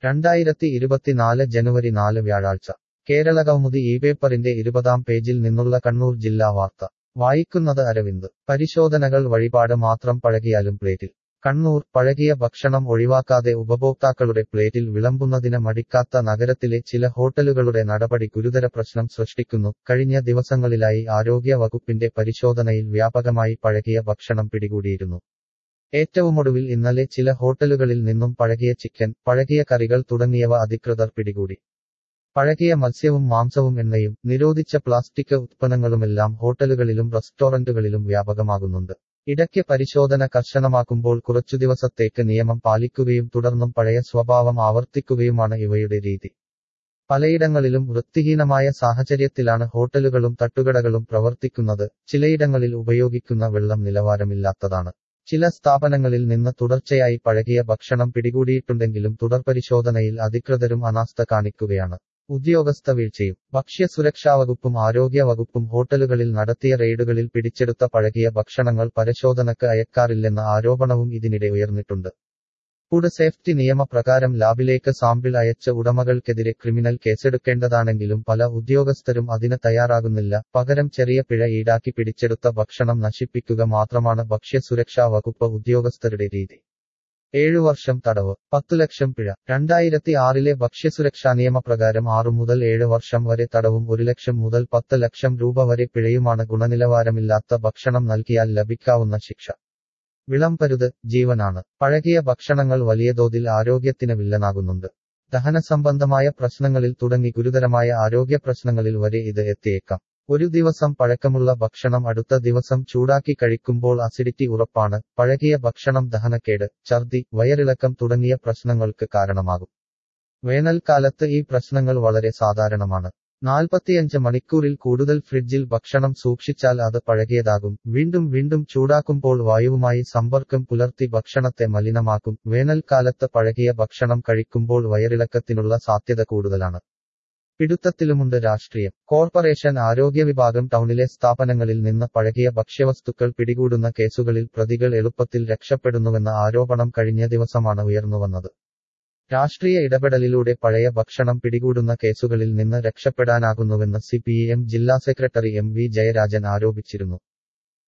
രണ്ടായിരത്തി ഇരുപത്തിനാല് ജനുവരി നാല് വ്യാഴാഴ്ച കേരള കൗമുദി ഈ പേപ്പറിന്റെ ഇരുപതാം പേജിൽ നിന്നുള്ള കണ്ണൂർ ജില്ലാ വാർത്ത വായിക്കുന്നത് അരവിന്ദ് പരിശോധനകൾ വഴിപാട് മാത്രം പഴകിയാലും പ്ലേറ്റിൽ കണ്ണൂർ പഴകിയ ഭക്ഷണം ഒഴിവാക്കാതെ ഉപഭോക്താക്കളുടെ പ്ലേറ്റിൽ വിളമ്പുന്നതിന് മടിക്കാത്ത നഗരത്തിലെ ചില ഹോട്ടലുകളുടെ നടപടി ഗുരുതര പ്രശ്നം സൃഷ്ടിക്കുന്നു കഴിഞ്ഞ ദിവസങ്ങളിലായി ആരോഗ്യ വകുപ്പിന്റെ പരിശോധനയിൽ വ്യാപകമായി പഴകിയ ഭക്ഷണം പിടികൂടിയിരുന്നു ഏറ്റവുമൊടുവിൽ ഇന്നലെ ചില ഹോട്ടലുകളിൽ നിന്നും പഴകിയ ചിക്കൻ പഴകിയ കറികൾ തുടങ്ങിയവ അധികൃതർ പിടികൂടി പഴകിയ മത്സ്യവും മാംസവും എണ്ണയും നിരോധിച്ച പ്ലാസ്റ്റിക് ഉത്പന്നങ്ങളുമെല്ലാം ഹോട്ടലുകളിലും റെസ്റ്റോറന്റുകളിലും വ്യാപകമാകുന്നുണ്ട് ഇടയ്ക്ക് പരിശോധന കർശനമാക്കുമ്പോൾ കുറച്ചു ദിവസത്തേക്ക് നിയമം പാലിക്കുകയും തുടർന്നും പഴയ സ്വഭാവം ആവർത്തിക്കുകയുമാണ് ഇവയുടെ രീതി പലയിടങ്ങളിലും വൃത്തിഹീനമായ സാഹചര്യത്തിലാണ് ഹോട്ടലുകളും തട്ടുകടകളും പ്രവർത്തിക്കുന്നത് ചിലയിടങ്ങളിൽ ഉപയോഗിക്കുന്ന വെള്ളം നിലവാരമില്ലാത്തതാണ് ചില സ്ഥാപനങ്ങളിൽ നിന്ന് തുടർച്ചയായി പഴകിയ ഭക്ഷണം പിടികൂടിയിട്ടുണ്ടെങ്കിലും തുടർപരിശോധനയിൽ അധികൃതരും അനാസ്ഥ കാണിക്കുകയാണ് ഉദ്യോഗസ്ഥ വീഴ്ചയും ഭക്ഷ്യസുരക്ഷാ വകുപ്പും ആരോഗ്യ വകുപ്പും ഹോട്ടലുകളിൽ നടത്തിയ റെയ്ഡുകളിൽ പിടിച്ചെടുത്ത പഴകിയ ഭക്ഷണങ്ങൾ പരിശോധനക്ക് അയക്കാറില്ലെന്ന ആരോപണവും ഇതിനിടെ ഉയർന്നിട്ടുണ്ട് ഫുഡ് സേഫ്റ്റി നിയമപ്രകാരം ലാബിലേക്ക് സാമ്പിൾ അയച്ച ഉടമകൾക്കെതിരെ ക്രിമിനൽ കേസെടുക്കേണ്ടതാണെങ്കിലും പല ഉദ്യോഗസ്ഥരും അതിന് തയ്യാറാകുന്നില്ല പകരം ചെറിയ പിഴ ഈടാക്കി പിടിച്ചെടുത്ത ഭക്ഷണം നശിപ്പിക്കുക മാത്രമാണ് ഭക്ഷ്യസുരക്ഷാ വകുപ്പ് ഉദ്യോഗസ്ഥരുടെ രീതി ഏഴു വർഷം തടവ് പത്തു ലക്ഷം പിഴ രണ്ടായിരത്തി ആറിലെ ഭക്ഷ്യസുരക്ഷാ നിയമപ്രകാരം ആറു മുതൽ ഏഴ് വർഷം വരെ തടവും ഒരു ലക്ഷം മുതൽ പത്ത് ലക്ഷം രൂപ വരെ പിഴയുമാണ് ഗുണനിലവാരമില്ലാത്ത ഭക്ഷണം നൽകിയാൽ ലഭിക്കാവുന്ന ശിക്ഷ വിളംപരുത് ജീവനാണ് പഴകിയ ഭക്ഷണങ്ങൾ വലിയ തോതിൽ ആരോഗ്യത്തിന് വില്ലനാകുന്നുണ്ട് ദഹന സംബന്ധമായ പ്രശ്നങ്ങളിൽ തുടങ്ങി ഗുരുതരമായ ആരോഗ്യ പ്രശ്നങ്ങളിൽ വരെ ഇത് എത്തിയേക്കാം ഒരു ദിവസം പഴക്കമുള്ള ഭക്ഷണം അടുത്ത ദിവസം ചൂടാക്കി കഴിക്കുമ്പോൾ അസിഡിറ്റി ഉറപ്പാണ് പഴകിയ ഭക്ഷണം ദഹനക്കേട് ഛർദി വയറിളക്കം തുടങ്ങിയ പ്രശ്നങ്ങൾക്ക് കാരണമാകും വേനൽക്കാലത്ത് ഈ പ്രശ്നങ്ങൾ വളരെ സാധാരണമാണ് നാൽപ്പത്തിയഞ്ച് മണിക്കൂറിൽ കൂടുതൽ ഫ്രിഡ്ജിൽ ഭക്ഷണം സൂക്ഷിച്ചാൽ അത് പഴകിയതാകും വീണ്ടും വീണ്ടും ചൂടാക്കുമ്പോൾ വായുവുമായി സമ്പർക്കം പുലർത്തി ഭക്ഷണത്തെ മലിനമാക്കും വേനൽക്കാലത്ത് പഴകിയ ഭക്ഷണം കഴിക്കുമ്പോൾ വയറിളക്കത്തിനുള്ള സാധ്യത കൂടുതലാണ് പിടുത്തത്തിലുമുണ്ട് രാഷ്ട്രീയം കോർപ്പറേഷൻ ആരോഗ്യ വിഭാഗം ടൗണിലെ സ്ഥാപനങ്ങളിൽ നിന്ന് പഴകിയ ഭക്ഷ്യവസ്തുക്കൾ പിടികൂടുന്ന കേസുകളിൽ പ്രതികൾ എളുപ്പത്തിൽ രക്ഷപ്പെടുന്നുവെന്ന ആരോപണം കഴിഞ്ഞ ദിവസമാണ് ഉയർന്നുവന്നത് രാഷ്ട്രീയ ഇടപെടലിലൂടെ പഴയ ഭക്ഷണം പിടികൂടുന്ന കേസുകളിൽ നിന്ന് രക്ഷപ്പെടാനാകുന്നുവെന്ന് സി ജില്ലാ സെക്രട്ടറി എം വി ജയരാജൻ ആരോപിച്ചിരുന്നു